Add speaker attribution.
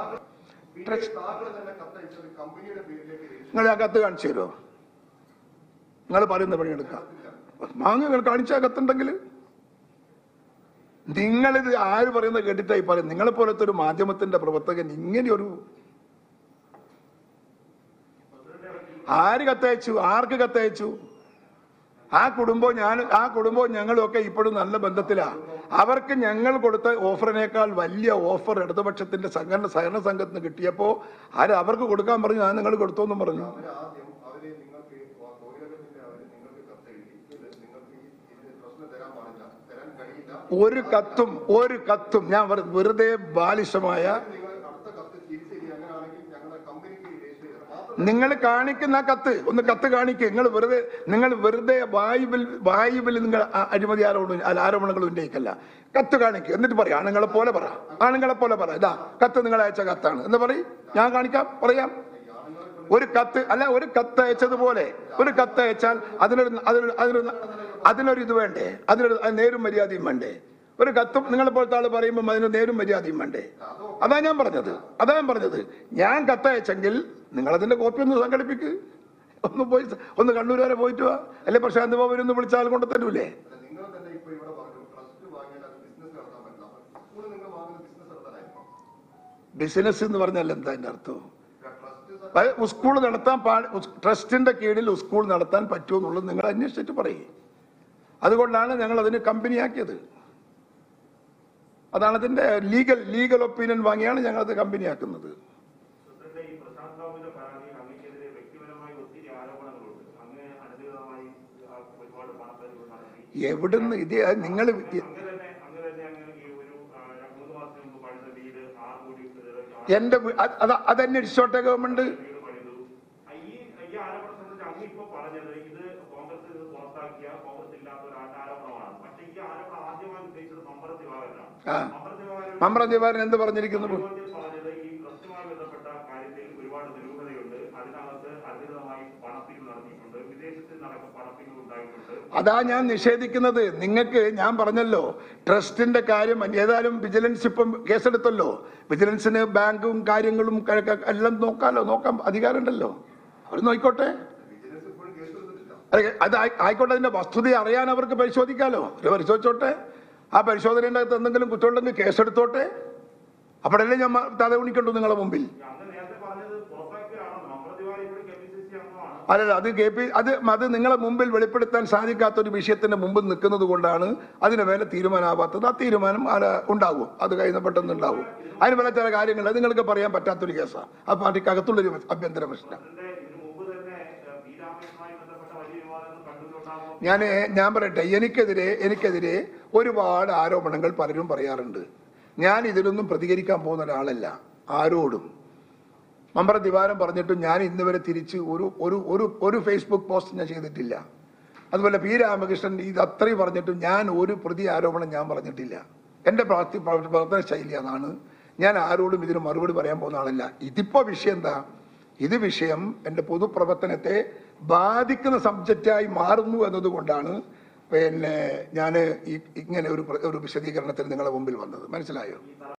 Speaker 1: trust
Speaker 2: താങ്കൾ തന്നെ കത്തയച്ചത് കമ്പനിയുടെ പേരിലേക്ക് രജിസ്റ്റർ
Speaker 1: നിങ്ങൾ ആ കത്ത് കാണിച്ചു തരുമോ നിങ്ങൾ പറയുന്ന പണിയെടുക്കാം മാങ്ങ നിങ്ങൾ കാണിച്ച കത്തുണ്ടെങ്കിൽ നിങ്ങളിത് ആര് പറയുന്നത് കേട്ടിട്ടായി പറയും നിങ്ങളെ പോലത്തെ ഒരു മാധ്യമത്തിന്റെ പ്രവർത്തകൻ ഇങ്ങനെയൊരു ആര് കത്തയച്ചു ആർക്ക് കത്തയച്ചു ആ കുടുംബവും ഞാൻ ആ കുടുംബവും ഞങ്ങളും ഒക്കെ ഇപ്പോഴും നല്ല ബന്ധത്തിലാ അവർക്ക് ഞങ്ങൾ കൊടുത്ത ഓഫറിനേക്കാൾ വലിയ ഓഫർ ഇടതുപക്ഷത്തിന്റെ സംഘടന സഹകരണ സംഘത്തിന് കിട്ടിയപ്പോ ആര് അവർക്ക് കൊടുക്കാൻ പറഞ്ഞു ഞാൻ നിങ്ങൾ കൊടുത്തോന്നും പറഞ്ഞു
Speaker 2: അവര് ആദ്യം അവര് നിങ്ങൾക്ക് കോവിലകത്തിന്റെ അവര് നിങ്ങൾക്ക് കത്തെഴുതി ഇത് നിങ്ങൾക്ക് ഈ ഇതിന് പ്രശ്നം തരാൻ പാടില്ല തരാൻ കഴിയില്ല
Speaker 1: ഒരു കത്തും ഒരു കത്തും ഞാൻ വെറു- വെറുതെ ബാലിശമായ
Speaker 2: നിങ്ങൾ അടുത്ത കത്ത് തിരിച്ചെഴുതി അങ്ങനെയാണെങ്കിൽ ഞങ്ങളുടെ കമ്പനിക്ക് രജിസ്റ്റർ ചെയ്തത് മാത്രം
Speaker 1: നിങ്ങൾ കാണിക്കുന്ന ആ കത്ത് ഒന്ന് കത്ത് കാണിക്കുക നിങ്ങൾ വെറുതെ നിങ്ങൾ വെറുതെ വായുവിൽ വായുവിൽ നിങ്ങൾ ആ- അഴിമതി ആരോപണം അല്ല ആരോപണങ്ങൾ ഉന്നയിക്കല്ല കത്ത് കാണിക്കുക എന്നിട്ട് പറയാം ആണുങ്ങളെ പോലെ പറ ആണുങ്ങളെ പോലെ പറ ഇതാ കത്ത് നിങ്ങൾ അയച്ച കത്താണ് എന്ന് പറയും ഞാൻ കാണിക്കാം പറയാം ഒരു കത്ത് അല്ല ഒരു കത്ത് അയച്ചതുപോലെ ഒരു കത്ത് അയച്ചാൽ അതിനൊരു അതിനൊരു അതിനൊരു അതിനൊരു ഇത് വേണ്ടേ അതിനൊരു അത് നേരും മര്യാദയും വേണ്ടേ ഒരു കത്തും നിങ്ങളെ പോലത്തെ ആള് പറയുമ്പോൾ അതിന് നേരും മര്യാദയും വേണ്ടേ അതാ ഞാൻ പറഞ്ഞത് അതാ ഞാൻ പറഞ്ഞത് ഞാൻ കത്തയച്ചെങ്കിൽ നിങ്ങൾ അതിന്റെ കോപ്പി ഒന്ന് സംഘടിപ്പിക്ക് ഒന്ന് പോയി സ- ഒന്ന് കണ്ണൂർ വരെ പോയിട്ട് വാ അല്ലെ പ്രശാന്ത് ബാബു ഒന്ന് വിളിച്ചാൽ കൊണ്ട് തരൂലേ
Speaker 2: അല്ല, നിങ്ങൾ തന്നെ ഇപ്പൊ ഇവിടെ പറഞ്ഞു ട്രസ്റ്റ് വാങ്ങിയാൽ അത് ബിസിനസ് നടത്താൻ പറ്റില്ല സ്കൂൾ നിങ്ങൾ വാങ്ങുന്ന ബിസിനസ് നടത്താനായിരിക്കും
Speaker 1: ബിസിനസ് എന്ന് പറഞ്ഞാൽ എന്താ അതിന്റെ അർത്ഥം
Speaker 2: ട്രസ്റ്റ്
Speaker 1: സ്കൂൾ നടത്താൻ പാ ട്രസ്റ്റിന്റെ കീഴിൽ സ്കൂൾ നടത്താൻ പറ്റുമോ എന്നുള്ളത് നിങ്ങൾ അന്വേഷിച്ചിട്ട് പറയും അതുകൊണ്ടാണ് ഞങ്ങൾ അതിന് കമ്പനിയാക്കിയത് അതാണ് അതിന്റെ ലീഗൽ ലീഗൽ ഒപ്പീനിയൻ വാങ്ങിയാണ് ഞങ്ങൾ അത് കമ്പനിയാക്കുന്നത്
Speaker 3: പ്രസിഡന്റ് ഈ പ്രശാന്ത് ബാബുവിന്റെ പരാതിയിൽ അങ്ങേക്കെതിരെ വ്യക്തിപരമായി ഒത്തിരി ആരോപണങ്ങളുണ്ട് അങ്ങ് അനധികൃതമായി ആ, ഒരുപാട് പണപ്പരിവ് നടത്തി
Speaker 1: എവിടുന്ന് ഇത് നിങ്ങൾ
Speaker 3: അങ്ങ് തന്നെ അങ്ങ് തന്നെ അങ്ങ് ഈ ഒരു ആ, മൂന്ന് മാസത്തിന് മുമ്പ് പണിത വീട് ആറ് കോടി ആ
Speaker 1: എന്റെ വീ- അത് അത് അതന്വേഷിച്ചോട്ടെ ഗവൺമെന്റ്
Speaker 3: വീട് പണിതു ആ, ഈ ഈ ആരോപണം സംബന്ധിച്ച് അങ്ങ് ഇപ്പൊ പറഞ്ഞത് ഇത് കോൺഗ്രസ് ഇത് പുറത്താക്കിയ കോൺഗ്രസ് ഇല്ലാത്ത ഒരു ആ- ആരോപണമാണ് പക്ഷേ ഈ ആരോപണം ആദ്യമായി ഉദ്ദേശിച്ചത് മമ്പറ ദിവാകരനാണ്
Speaker 1: ആ
Speaker 3: മമ്പറ ദിവാകരൻ
Speaker 1: മമ്പ്ര ദിവാരൻ എന്ത് പറഞ്ഞിരിക്കുന്നു
Speaker 3: ഹൈക്കോടതിയിൽ പറഞ്ഞത് ഈ ട്രസ്റ്റുമായി ബന്ധപ്പെട്ട കാര്യത്തിൽ ഒരുപാട് ദുരൂഹതയുണ്ട് അതിനകത്ത് അധികൃതമായി പണപ്പിരിവ് നടത്തിയിട്ടുണ്ട് വിദേശത്ത് നടക്കുന്ന പണപ്പിരിവ് ഉണ്ടായിട്ടുണ്ട്
Speaker 1: അതാ ഞാൻ നിഷേധിക്കുന്നത് നിങ്ങൾക്ക് ഞാൻ പറഞ്ഞല്ലോ ട്രസ്റ്റിന്റെ കാര്യം ഏതായാലും വിജിലൻസ് ഇപ്പം കേസെടുത്തല്ലോ വിജിലൻസിന് ബാങ്കും കാര്യങ്ങളും ക- ക- എല്ലാം നോക്കാലോ നോക്കാൻ അധികാരമുണ്ടല്ലോ അവർ നോയിക്കോട്ടെ
Speaker 2: ബിസിനസ് ഇപ്പോഴും കേസ് എടുത്തിട്ടില്ല
Speaker 1: അതെ, അത് ആയി- ആയിക്കോട്ടെ അതിന്റെ വസ്തുത അറിയാൻ അവർക്ക് പരിശോധിക്കാലോ അവർ പരിശോധിച്ചോട്ടെ ആ പരിശോധനയുടെ അകത്ത് എന്തെങ്കിലും കുറ്റമുണ്ടെങ്കിൽ കേസെടുത്തോട്ടെ അപ്പോഴല്ലേ ഞാൻ തല ഉണിക്കണ്ടു നിങ്ങളെ മുമ്പിൽ
Speaker 3: അന്ന് നേരത്തെ പറഞ്ഞത് പുറത്താക്കിയതാണോ മമ്പറ ദിവാകരൻ ഇപ്പോഴും കെ പി സി സി അംഗമാണ്
Speaker 1: അല്ലല്ല അത് കെ പി അത് അത് നിങ്ങളെ മുമ്പിൽ വെളിപ്പെടുത്താൻ സാധിക്കാത്ത ഒരു വിഷയത്തിന്റെ മുമ്പിൽ നിൽക്കുന്നത് കൊണ്ടാണ് അതിന് മേലെ തീരുമാനമാവാത്തത് ആ തീരുമാനം ആല ഉണ്ടാകും അത് കഴിഞ്ഞ പെട്ടെന്ന് ഉണ്ടാകും അതിന് മേലെ ചില കാര്യങ്ങൾ അത് നിങ്ങൾക്ക് പറയാൻ പറ്റാത്തൊരു കേസാണ് ആ പാർട്ടിക്ക് അകത്തുള്ളൊരു ആഭ്യന്തര പ്രശ്നം
Speaker 3: അതിന്റെ ഇതിനു മുമ്പ് തന്നെ ഏഹ്, പി രാമകൃഷ്ണനുമായി ബന്ധപ്പെട്ട വലിയ വിവാദങ്ങൾ കണ്ണൂരുണ്ടാകുമ്പോൾ
Speaker 1: ഞാൻ ഞാൻ പറയട്ടെ എനിക്കെതിരെ എനിക്കെതിരെ ഒരുപാട് ആരോപണങ്ങൾ പലരും പറയാറുണ്ട് ഞാൻ ഇതിലൊന്നും പ്രതികരിക്കാൻ പോകുന്ന ഒരാളല്ല ആരോടും മമ്പ്ര ദിവാരം പറഞ്ഞിട്ടും ഞാൻ ഇന്ന് വരെ തിരിച്ച് ഒരു ഒരു ഒരു ഒരു ഫേസ്ബുക്ക് പോസ്റ്റ് ഞാൻ ചെയ്തിട്ടില്ല അതുപോലെ പി രാമകൃഷ്ണൻ ഇത് അത്രയും പറഞ്ഞിട്ടും ഞാൻ ഒരു പ്രതി ആരോപണം ഞാൻ പറഞ്ഞിട്ടില്ല എൻ്റെ പ്രവർത്തി പ്രവർത്തന ശൈലി അതാണ് ഞാൻ ആരോടും ഇതിന് മറുപടി പറയാൻ പോകുന്ന ആളല്ല ഇതിപ്പോ വിഷയം എന്താ ഇത് വിഷയം എൻ്റെ പൊതുപ്രവർത്തനത്തെ ബാധിക്കുന്ന സബ്ജക്റ്റായി മാറുന്നു എന്നതുകൊണ്ടാണ് പിന്നെ ഞാൻ ഈ ഇങ്ങനെ ഒരു പ്ര- ഒരു വിശദീകരണത്തിന് നിങ്ങളുടെ മുമ്പിൽ വന്നത് മനസ്സിലായോ